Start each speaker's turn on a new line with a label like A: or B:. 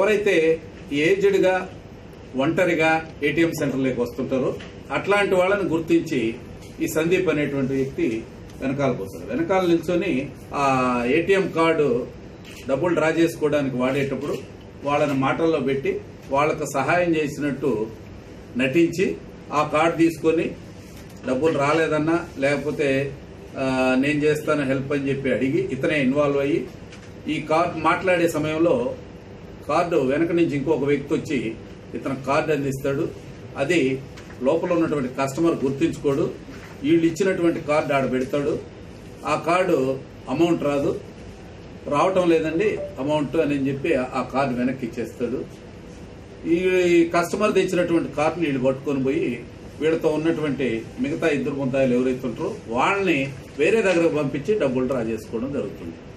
A: ఎవరైతే ఏజ్డ్గా ఒంటరిగా ఏటీఎం సెంటర్లోకి వస్తుంటారో అట్లాంటి వాళ్ళని గుర్తించి ఈ సందీప్ అనేటువంటి వ్యక్తి వెనకాలకు వస్తాడు వెనకాల నిల్చొని ఆ ఏటీఎం కార్డు డబ్బులు డ్రా చేసుకోవడానికి వాడేటప్పుడు వాళ్ళని మాటల్లో పెట్టి వాళ్ళకు సహాయం చేసినట్టు నటించి ఆ కార్డు తీసుకొని డబ్బులు రాలేదన్నా లేకపోతే ఆ, నేను చేస్తాను హెల్ప్ అని చెప్పి అడిగి ఇతనే ఇన్వాల్వ్ అయ్యి ఈ కార్డు మాట్లాడే సమయంలో కార్డు వెనక నుంచి ఇంకొక వ్యక్తి వచ్చి ఇతను కార్డు అందిస్తాడు అది లోపల ఉన్నటువంటి కస్టమర్ గుర్తించుకోడు వీళ్ళు ఇచ్చినటువంటి కార్డు ఆడ పెడతాడు ఆ కార్డు అమౌంట్ రాదు రావటం లేదండి అమౌంట్ అని చెప్పి ఆ కార్డు వెనక్కి ఇచ్చేస్తాడు ఈ కస్టమర్ తెచ్చినటువంటి కార్డుని వీళ్ళు పట్టుకొని పోయి వీళ్ళతో ఉన్నటువంటి మిగతా ఇద్దరు ముందాయిలు ఎవరైతే ఉంటారో వాళ్ళని వేరే దగ్గరకు పంపించి డబ్బులు డ్రా చేసుకోవడం జరుగుతుంది